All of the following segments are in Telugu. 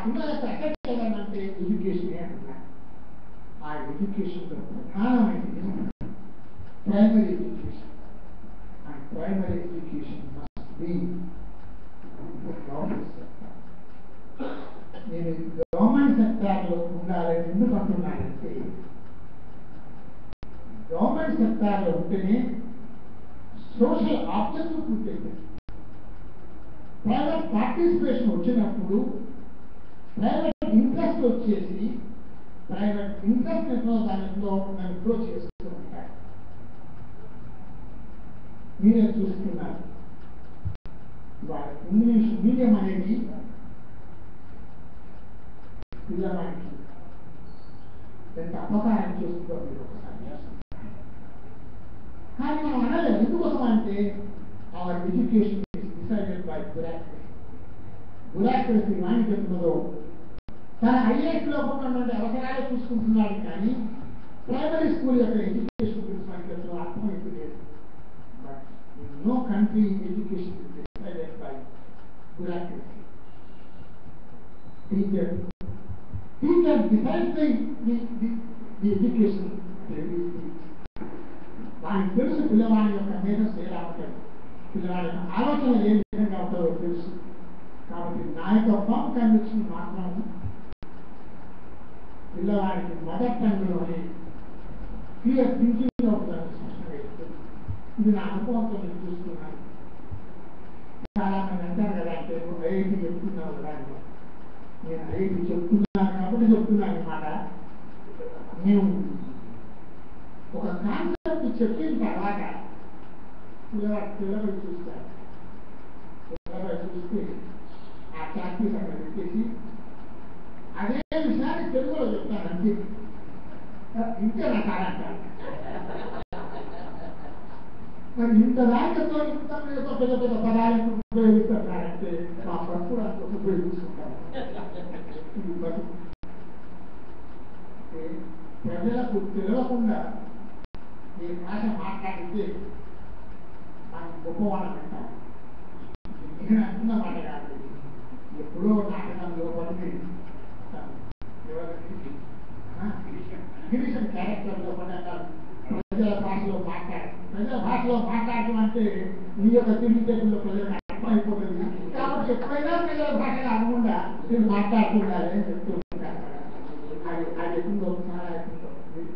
ఇందులో ఎఫెక్ట్ ఏదంటే ఎడ్యుకేషనే అంటున్నారు ఆ ఎడ్యుకేషన్లో ప్రధానమైనది primary education and primary education must be government sector నేను గవర్నమెంట్ సెక్టార్లో ఉండాలని ఎందుకు అంటున్నానంటే గవర్నమెంట్ సెక్టార్లో ఉంటేనే సోషల్ ఆబ్జెక్టివ్ పూర్తయిపోయింది ప్రైవేట్ పార్టిసిపేషన్ వచ్చినప్పుడు ప్రైవేట్ ఇంట్రెస్ట్ వచ్చేసి ప్రైవేట్ ఇంట్రెస్ట్ ఎంతో దానిలో నన్ను ఫ్లో చేస్తూ ఉంటాయి మీరే చూస్తున్నారు వాళ్ళ ఇంగ్లీష్ మీడియం అనేది పిల్లవాడికి ఎంత అపకారం చేస్తుందో మీరు ఒకసారి చూస్తున్నారు. కానీ మనం అనలేము ఎందుకోసం అంటే our education is decided by bureaucracy bureaucracy వాణి చెప్తున్నదో తన ఐఏఎస్ లో ఉన్నటువంటి అవసరాలు చూసుకుంటున్నాడు కానీ ప్రైమరీ స్కూల్ యొక్క ఎడ్యుకేషన్ గురించి మనకి అసలు అర్థమైతే లేదు but no country education is decided by bureaucracy teacher teacher decide the the the education వానికి తెలుసు పిల్లవాడి యొక్క మేధస్సు ఎలా ఉంటుంది పిల్లవాడి యొక్క ఆలోచన ఏ విధంగా ఉంటుందో తెలుసు కాబట్టి నా యొక్క ఫామ్ కన్విక్షన్ మాత్రం పిల్లవాడికి మొదటి టంగులోనే క్లియర్ థింకింగ్ అవుతుందని స్పష్టంగా చెప్తుంది ఇది నా అనుభవంతో నేను చూస్తున్నాను చాలా మంది అంటారు కదా అంటే నువ్వు ఐఐటి చెప్తున్నావు కదా అని. నేను ఐఐటి చెప్తున్నాను కాబట్టి చెప్తున్నాను అన్నమాట నేను ఒక కాన్సెప్ట్ చెప్పిన తర్వాత పిల్లవాడు పిల్లలు చూస్తారు పిల్లవాడు చూస్తే ఆ చాప్టీస్ అక్కడ పెట్టేసి అదే విషయాన్ని తెలుగులో చెప్తాను అంతే ఇంతే నా కాదంటారు మరి ఇంత రాజ్యంతో ఇంత మీద పెద్ద పెద్ద పదాలను ఉపయోగిస్తున్నారంటే మా ప్రస్తుతం అంత ఉపయోగించుకుంటారు ఇది బతుకు. అంటే ప్రజలకు తెలియకుండా ఈ భాష మాట్లాడితే మనం గొప్పవాళ్ళం అంటాం నేను అంటున్న మాట కాదు ఎప్పుడో నాటకంలో పడి గిరీశం క్యారెక్టర్లో పడి అంటారు ప్రజల భాషలో మాట్లాడు ప్రజల భాషలో మాట్లాడటం అంటే నీ యొక్క తెలివితేటల్లో ప్రజలకు అర్థమైపోతుంది కాబట్టి ఎప్పుడైనా ప్రజల భాష కాకుండా నేను మాట్లాడుతుండాలి అని చెప్తూ ఉంటాను అది అది ఎప్పుడో చాలా ఎప్పుడో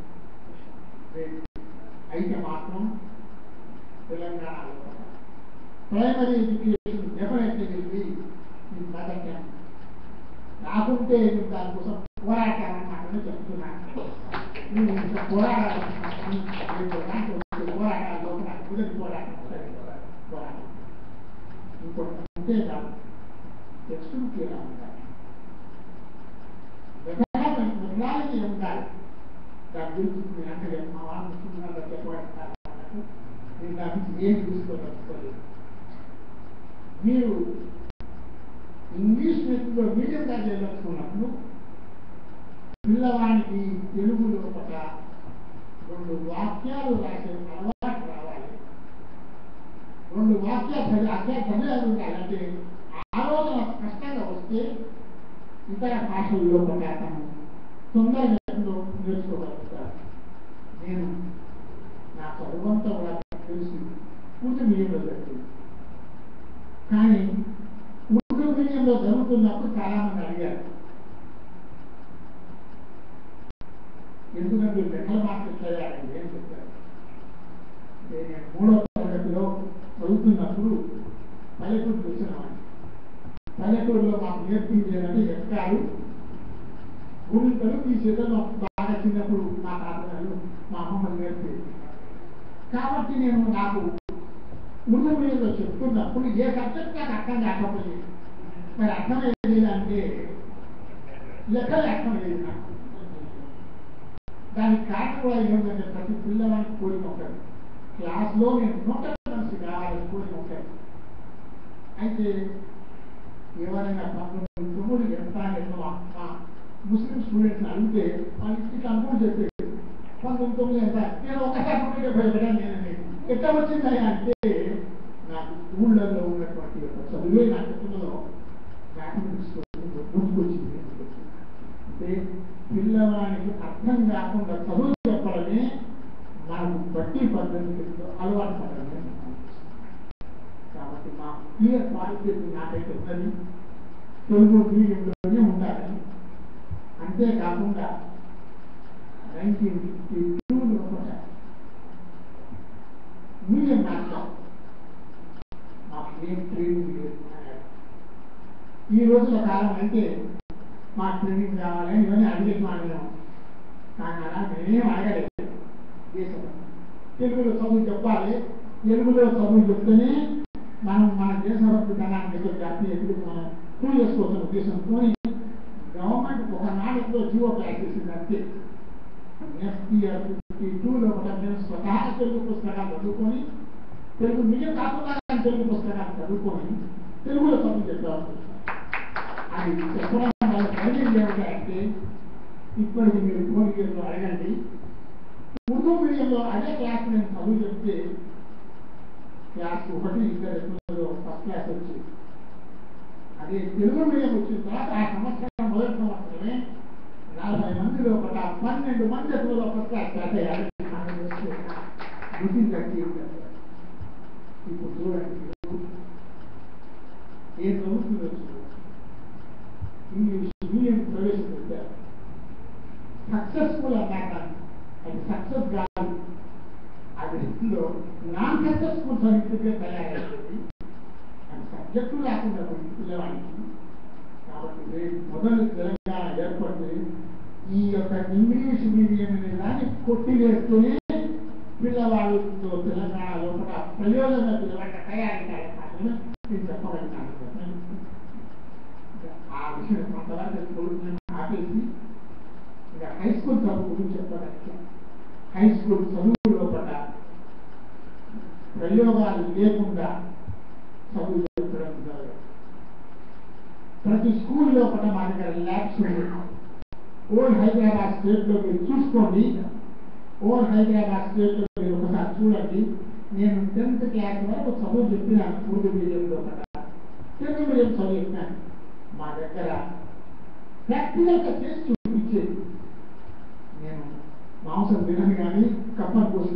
అయితే మాత్రం తెలంగాణలో primary education definitely will be in mother tongue రాకుంటే నేను దానికోసం పోరాటాలని మాత్రమే చెప్తున్నాను నేను ఇంకా పోరాడాలి పోరాటాల్లో నాకు కుదిరి పోరాటం పోరాటం ఇంకోటి అంతే కాదు టెక్స్ట్ బుక్ ఎలా ఉండాలి మెథడాలజీ ఉండాలి దాని గురించి మీరు అంటే మా వాళ్ళు ముఖ్యంగా చెప్పబడతారు నేను దాని నుంచి ఏం తీసుకోలేదు మీరు ఇంగ్లీష్ నేర్చుకో మీడియం దాకా వెళ్ళొచ్చుకున్నప్పుడు పిల్లవానికి తెలుగులో ఒక రెండు వాక్యాలు రాసే అలవాటు రావాలి రెండు వాక్యాలు చదివి అక్షరాలు చదివేది ఉండాలంటే ఆలోచన కష్టంగా వస్తే ఇతర భాషల్లో ఒక అతను తొందరగా నేర్చుకోగలుగుతారు నేను నా చదువంతా కూడా తెలిసి పూర్తి మీడియంలో జరిగింది కానీ ఉర్దూ మీడియంలో చదువుతున్నప్పుడు చాలా మంది అడిగారు ఎందుకంటే లెక్కల మార్కెట్ చేయాలని ఏం చెప్పారు అంటే నేను మూడో తరగతిలో చదువుతున్నప్పుడు పల్లెటూరు చూసినవాడిని పల్లెటూరులో మాకు నేర్పింది ఏంటంటే ఎక్కాలు గుంటలు ఈ చేతుల్లో బాగా చిన్నప్పుడు మా తాతగారు మా అమ్మమ్మ నేర్పేది కాబట్టి నేను నాకు ముందు మీలో చెప్తున్నప్పుడు ఏ సబ్జెక్ట్ నాకు అర్థం కాకపోతే మరి అర్థమయ్యేది అంటే లెక్కలు అర్థమయ్యేది నాకు దానికి కారణం కూడా ఏమిటంటే ప్రతి పిల్లవాడికి కోరిక ఉంటుంది క్లాస్లో నేను నూట మనిషి కావాలి కోరిక ఉంటుంది అయితే ఎవరైనా పంతొమ్మిది తొమ్మిది ఎంత ఎన్నో మా ముస్లిం స్టూడెంట్స్ అడిగితే వాళ్ళు ఇట్లా అనుకుని చెప్పేది పంతొమ్మిది తొమ్మిది ఎంత నేను ఒకసారి నూట డెబ్బై ఒకటా నేనని ఎట్లా వచ్చిందని అంటే నాకు ఊళ్ళల్లో ఉన్నటువంటి ఒక చదువే నాకు చెప్తున్నదో మ్యాథమెటిక్స్ గుర్తుకొచ్చింది పిల్లవానికి అర్థం కాకుండా చదువు చెప్పడమే మనకు బట్టి పద్ధతిలో అలవాటు పడడమే కాబట్టి మా క్లియర్ పాలసీ నాకైతే ఉన్నది తెలుగు మీడియంలోనే ఉండాలని అంతేకాకుండా నైన్టీన్ ఫిఫ్టీ టూలో కూడా మీడియం మాస్టర్ మాకు ఏం ట్రైనింగ్ లేదు ఈ రోజుల కాలం అంటే మా ట్రైనింగ్ కావాలని ఇవన్నీ అడిగేది మాట్లాడాం కానీ అలా మేమేం అడగలేదు దేశంలో తెలుగులో చదువు చెప్పాలి తెలుగులో చదువు చెప్తేనే మనం మన దేశభక్తితనాన్ని దగ్గర జాతీయ ఎదురు మనం ప్రూవ్ చేసుకోవచ్చు ఉద్దేశంతో గవర్నమెంట్ ఒక నాటిలో జీవో ప్యాక్ చేసింది అంతే నెక్స్ట్ ఇయర్ ఫిఫ్టీ టూలో కూడా మేము స్వతహా తెలుగు పుస్తకాలు చదువుకొని తెలుగు మీడియం కాకుండా కానీ తెలుగు పుస్తకాలు చదువుకొని తెలుగులో చదువు చెప్పాల్సి అది చెప్పడం వల్ల ప్రయోజనం ఏమిటంటే ఇప్పటికి మీరు కోరికలు అడగండి ఉర్దూ మీడియంలో అదే క్లాస్ నేను చదువు చెప్తే క్లాస్ ఒకటి ఇద్దరు ఫస్ట్ క్లాస్ వచ్చి అదే తెలుగు మీడియం వచ్చిన తర్వాత ఆ సంవత్సరం మొదటి సంవత్సరమే నలభై మందిలో ఒక పన్నెండు మంది ఎత్తులో ఫస్ట్ క్లాస్ పాస్ అయ్యారు రుచి తగ్గి ఇప్పుడు చూడండి ఏ చదువుతుందో చూడండి ఇంగ్లీష్ మీడియం ప్రవేశపెట్టారు సక్సెస్ఫుల్ అన్నాక అది సక్సెస్ కాదు అది ఇందులో నాన్ సక్సెస్ఫుల్ సర్టిఫికేట్ తయారైంది అది సబ్జెక్టు లేకుండా పోయింది పిల్లవాడికి కాబట్టి రేపు మొదలు తెలంగాణ ఏర్పడి ఈ యొక్క ఇంగ్లీష్ మీడియం అనే దాన్ని కొట్టివేస్తూనే పిల్లవాళ్ళతో తెలంగాణ లోపల ప్రయోజన పిల్లవాళ్ళ తయారీ కార్యక్రమాలను నేను చెప్పగలుగుతాను ఆ విషయం కొంతవరకు కొడుకులను ఆపేసి ఇక హై స్కూల్ చదువు గురించి చెప్పడానికి హై స్కూల్ చదువు లోపల ప్రయోగాలు లేకుండా చదువు చెప్పడం జరగదు ప్రతి స్కూల్ లోపల మా దగ్గర ల్యాబ్స్ ఉన్నాయి ఓల్డ్ హైదరాబాద్ స్టేట్ లో మీరు చూసుకోండి ఓల్డ్ హైదరాబాద్ స్టేట్ లో మీరు ఒకసారి చూడండి నేను టెన్త్ క్లాస్ వరకు చదువు చెప్పినాను ఉర్దూ మీడియం లోపల తెలుగు మీడియం చదువు చెప్పినాను మా దగ్గర ప్రాక్టికల్ గా చేసి చూపించేది నేను మాంసం తినను కానీ కప్పను కోసి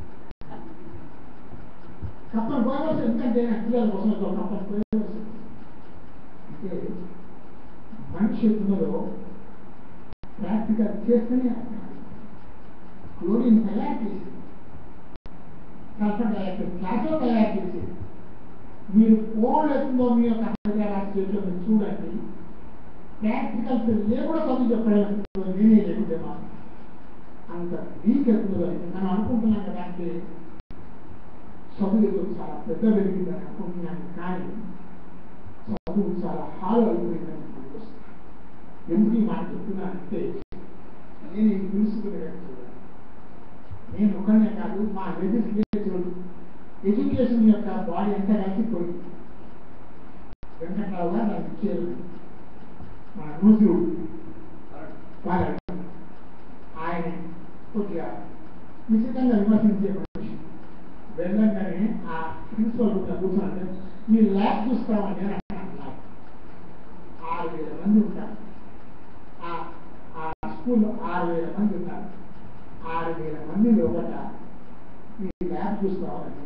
కప్పను కోయవలసి ఎందుకంటే నా పిల్లల కోసం ఒక కప్పను కోయవలసి అంటే మనిషి ఎత్తునలో ప్రాక్టికల్ చేస్తేనే క్లోరిన్ తయారు చేసి సల్ఫర్ డయాక్సైడ్ క్లాస్లో తయారు చేసి మీరు ఫోన్ ఎత్తుందో మీ యొక్క హైదరాబాద్ స్టేట్లో మీరు చూడండి ప్రాక్టికల్స్ లేకుండా చదువు చెప్పడం నేనే లేకుంటే మా అంత వీక్ ఎత్తుందో మనం అనుకుంటున్నాం కదా అంటే చదువు ఏదో చాలా పెద్ద పెరిగిందని అనుకుంటున్నాను కానీ చదువు చాలా హాల్ అయిపోయిందని నాకు వస్తుంది ఎందుకు ఈ మాట చెప్తున్నానంటే నేను ఈ ప్రిన్సిపల్ నేను ఒకనే కాదు మా లెజిస్లేచర్ ఎడ్యుకేషన్ యొక్క బాడీ అంతా కలిసిపోయింది వెంకట్రావు గారు దానికి ఇచ్చారు మన నూసుడు వాళ్ళు ఆయన కొద్దిగా నిశ్చితంగా విమర్శించే మనిషి వెళ్ళంగానే ఆ ప్రిన్సిపల్ కూర్చున్నాడు మీ ల్యాబ్ చూస్తామని అని అన్నారు ఆరు వేల మంది ఉంటారు ఆ ఆ స్కూల్లో ఆరు వేల మంది ఉన్నారు ఆరు వేల మంది లోపల మీ ల్యాబ్ చూస్తామని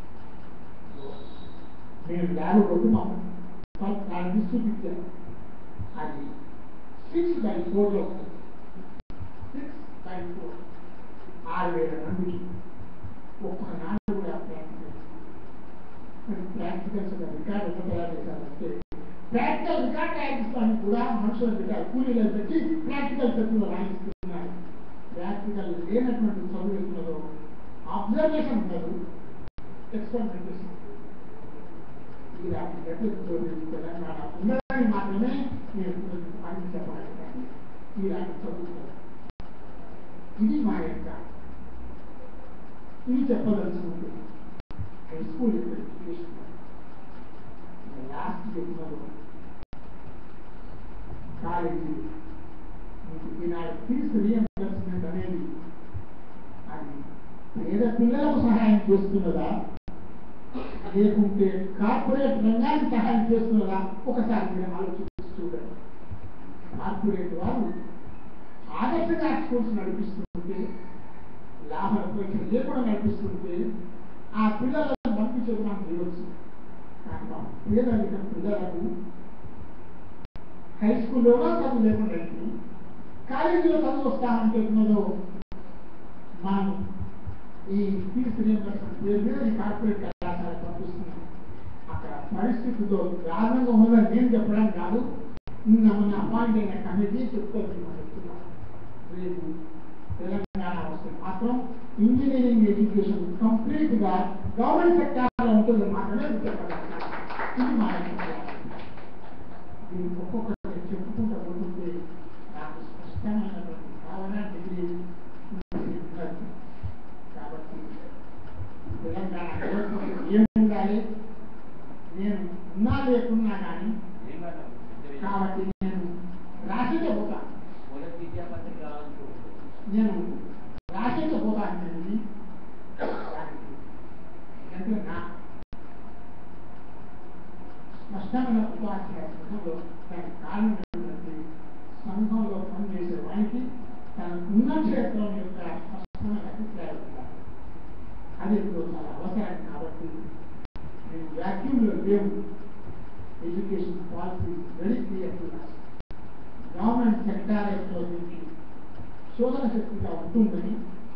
నేను ల్యాబ్ కొట్టున్నాము దాన్ని చూపించాను అది సిక్స్ బై ఫోర్లో ఉంటుంది సిక్స్ బై ఫోర్ ఆరు వేల మందికి ఒక్కనాడు కూడా ప్రాక్టికల్ మరి ప్రాక్టికల్స్ రికార్డు ఎంత తయారు చేశారంటే ప్రాక్టికల్ రికార్డ్ తయారు చేస్తానికి కూడా మనుషులు పెట్టారు కూలీలు పెట్టి ప్రాక్టికల్ చదువులు రాయిస్తున్నారు ప్రాక్టికల్ లేనటువంటి చదువుతున్నదో అబ్జర్వేషన్ చదువు ఎక్స్పెరిమెంటేషన్ ఈ రాత్రి తెలంగాణ ఉన్నదని మాత్రమే నేను అని చెప్పగలుగుతాను ఈ రాత్రి చదువుతాను ఇది మా యొక్క ఇది చెప్పదలుచుకుంది హై స్కూల్ ఎడ్యుకేషన్ లాస్ట్ చెప్పినారు కాలేజీ మీకు ఈనాడు ఫీజు రియంబర్స్మెంట్ అనేది అది పేద పిల్లలకు సహాయం చేస్తున్నదా లేకుంటే కార్పొరేట్ రంగానికి సహాయం చేస్తున్నదా ఒకసారి మీరు ఆలోచించి చూడండి కార్పొరేట్ వారు ఆదర్శంగా స్కూల్స్ నడిపిస్తుంటే లాభాలతో ఇక్కడ లేకుండా నడిపిస్తుంటే ఆ పిల్లలను పంపించేది మనం చేయవచ్చు కానీ మా పేదరిక పిల్లలకు హై స్కూల్లోనో చదువు లేకుండా అయింది కాలేజీలో చదువు వస్తామంటే ఉన్నదో మనం ఈ ఫీజు రియంబర్స్మెంట్ పేరు మీద ఈ కార్పొరేట్ కళాశాల పంపిస్తున్నాం అక్కడ పరిస్థితితో దారుణంగా ఉన్నదని నేను చెప్పడం కాదు నిన్న మొన్న అపాయింట్ అయిన కమిటీ చెప్తుంది మనం చెప్తున్నాం రేపు తెలంగాణ వస్తే మాత్రం ఇంజనీరింగ్ ఎడ్యుకేషన్ కంప్లీట్ గా గవర్నమెంట్ సెక్టార్ లో ఉంటుంది మాత్రమే చెప్పగలుగుతాను ఇది మా అభిప్రాయం. దీన్ని ఒక్కొక్కటి చెప్పుకుంటూ పోతుంటే నాకు స్పష్టమైనటువంటి భావన డిగ్రీ ఉన్నది. కాబట్టి తెలంగాణ గవర్నమెంట్ ఏం ఉండాలి నేను ఉన్నా లేకున్నా కానీ కాబట్టి నేను రాసేదే పోతాను నేను రాసేదే పోతాను నేను ఇది. దానికి ఎందుకంటే నా స్పష్టమైన ఉపాధ్యాయ సంఘంలో దానికి కారణం ఏంటంటే సంఘంలో పనిచేసే వానికి తన ఉన్న క్షేత్రం యొక్క స్పష్టమైన అభిప్రాయం ఉండాలి అది ఇప్పుడు చాలా అవసరం కాబట్టి నేను వ్యాక్యూమ్లో లేవు education policy very clear government sector యొక్క దీనికి శోధన శక్తిగా ఉంటుందని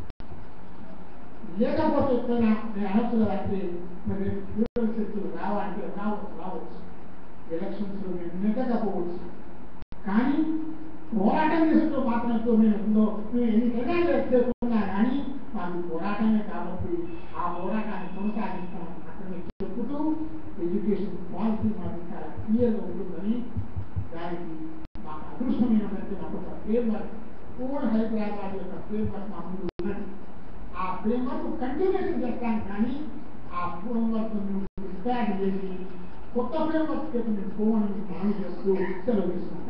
లేకపోతే ఎప్పుడైనా నేను అనొచ్చు కదా అంటే మరి ఫ్యూచర్ శక్తులు రావాలంటే రావచ్చు రావచ్చు ఎలక్షన్స్ లో మేము నెగ్గకపోవచ్చు కానీ పోరాటం చేస్తూ మాత్రం ఎక్కువ మేము ఉందో మేము ఎన్నికైనా లేకపోతున్నా కానీ మాకు పోరాటమే కాబట్టి ఆ పోరాటాన్ని కొనసాగిస్తామని మాత్రమే చెప్పుతూ ఎడ్యుకేషన్ పాలసీ మాకు చాలా క్లియర్గా ఉంటుందని దానికి మాకు అదృష్టమైనటువంటి మాకు ఒక ఫ్రేమ్ వర్క్ ఓల్డ్ హైదరాబాద్ యొక్క ఫ్రేమ్ వర్క్ మా ముందు ఉన్నది ఆ ఫ్రేమ్ వర్క్ కంటిన్యూషన్ చేస్తాను కానీ ఆ ఫ్రేమ్ వర్క్ డిస్కార్డ్ చేసి కొత్త ఫ్రేమ్ వర్క్ మేము పోవని మనం చేస్తూ సెలవు తీసుకుంటాం